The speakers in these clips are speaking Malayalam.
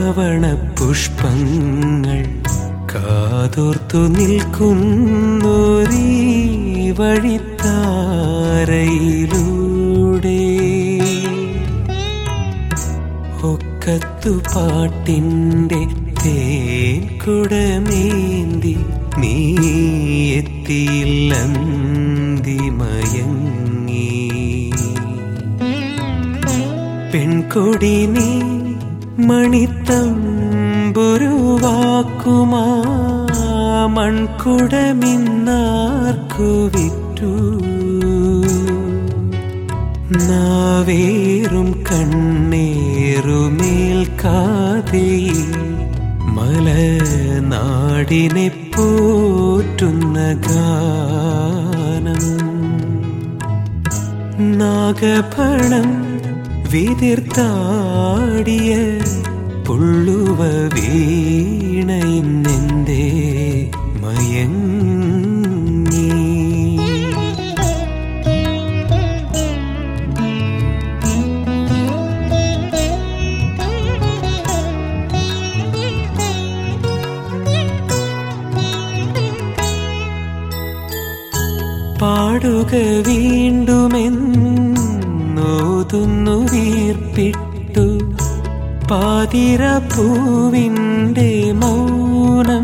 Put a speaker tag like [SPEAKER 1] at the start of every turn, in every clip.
[SPEAKER 1] ശ്രാവണ പുഷ്പങ്ങൾ കാതോർത്തു നിൽക്കുന്നൊരീ വഴിത്താരയിലൂടെ ഒക്കത്തു പാട്ടിൻ്റെ തേൻ കുടമേന്തി നീ എത്തിയില്ലന്തിമയങ്ങി പെൺകൊടി നീ മണിത്തമ്പുരുവാക്കുമാ മൺകുടമിന്നാർക്കു വിറ്റു നാവേറും കണ്ണേറുമേൽക്കാതെ മലനാടിനെ പോറ്റുന്ന ഗാനം നാഗഫണം വിതിർത്താടിയ പുള്ളുവ വീണയിന്നെന്തേ മയങ്ങി പാടുക വീണ്ടുമെന്നോതുന്നു വീർപ്പിട്ടു പാതിര പൂവിൻ്റെ മൗനം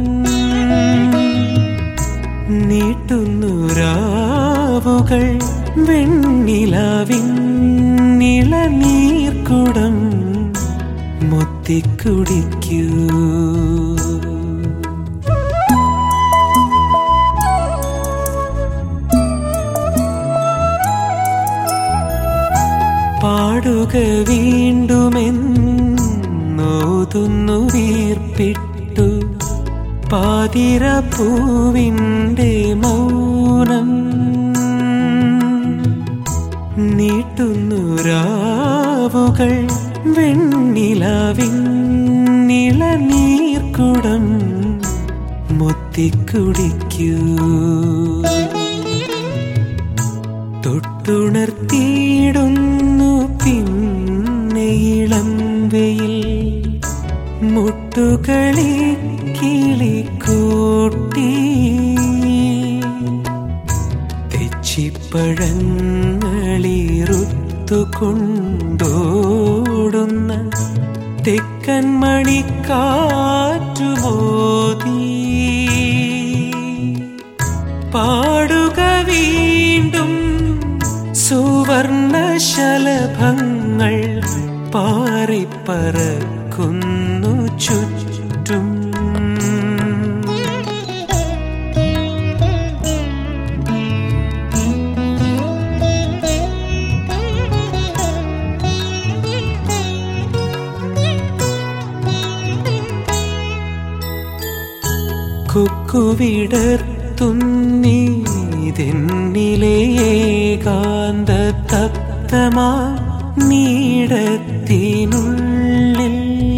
[SPEAKER 1] നീട്ടുന്നു രാവുകൾ വെണ്ണിലാവിൻ നിളനീർക്കുടം മുത്തിക്കുടിക്കൂ പാടുക വീണ്ടുമെന്നോതുന്നു വീർപ്പിട്ടു പാതിര പൂവിൻ്റെ മൗനം നീട്ടുന്നു രാവുകൾ വെണ്ണിലാവിൻ നിളനീർക്കുടം മുത്തിക്കുടിക്കൂ തൊട്ടുണർത്തിയിടുന്നു പിന്നെ ഇളം വെയിൽ മുട്ടുകളി കിളിക്കൂട്ടി തെച്ചിപ്പഴങ്ങളിറുത്തു കൊണ്ടോടുന്ന തെക്കൻ മണിക്കാറ്റുമോതി പാടുക വീണ്ടും സുവർണ ശലഭങ്ങൾ പാറിപ്പറക്കുന്നു ചുറ്റും കുക്കുവിടർത്തുന്നീതെന്നിലെ ഏകാന്ത തപ്തമാ നീടത്തിനുള്ളിൽ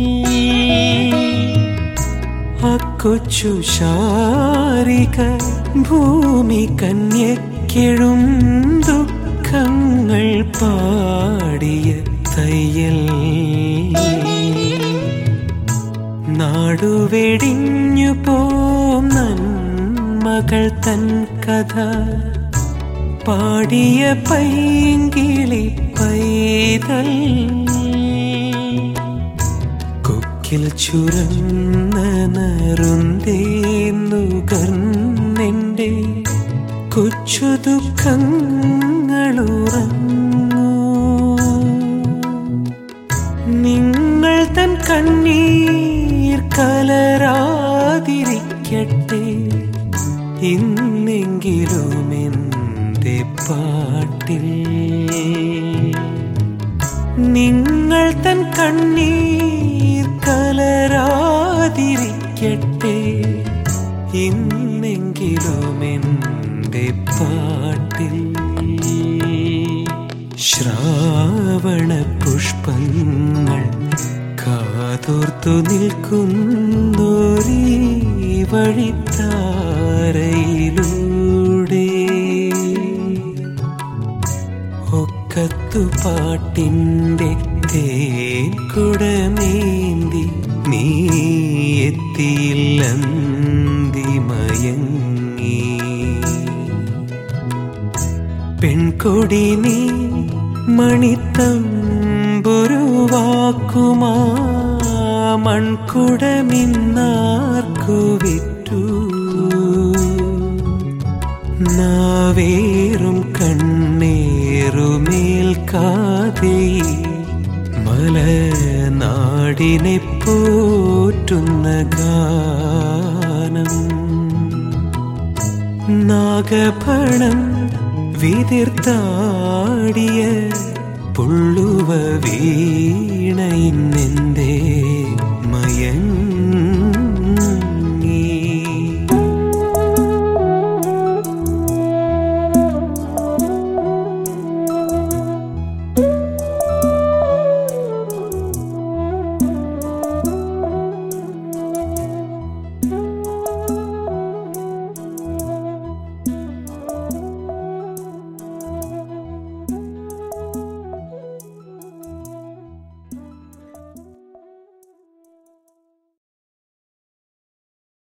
[SPEAKER 1] അക്കൊച്ചു ശാരിക ഭൂമി കന്യക്കെഴും ദുഃഖങ്ങൾ പാടിയ തയ്യൽ നാടുവെടിഞ്ഞു പോം നന്മകൾ തൻ കഥ പാടിയ പൈങ്കിളി പൈതൽ കൊക്കിൽ ചുരന്ന നറുന്തേന്നുകർന്നെൻ്റെ കൊച്ചു ദുഃഖങ്ങളുറങ്ങൂ നിങ്ങൾ തൻ കണ്ണീർ കലരാതിരിക്കട്ടെ ഇന്നെങ്കിലും എൻ്റെ പാട്ടിൽ നിങ്ങൾ തൻ കണ്ണീർ കലരാതിരിക്കട്ടെ ഇന്നെങ്കിലും എൻ്റെ പാട്ടിൽ ശ്രാവണ പുഷ്പങ്ങൾ കാതോർത്തു നിൽക്കുന്നൊരീ വഴിത്താരയിലൂടെ ഒക്കത്തു പാട്ടിൻ്റെ തേൻ കുടമേന്തി കൊടി നീ മണിത്തമ്പുരുവാക്കുമാ മൺകുടമിന്നാർക്കു വിറ്റു നാവേറും കണ്ണേറുമേൽക്കാതെ മലനാടിനെ പോറ്റുന്ന ഗാനം നാഗപണം വിതിർത്താടിയ പുള്ളുവ വീണ ഇന്നെന്തേ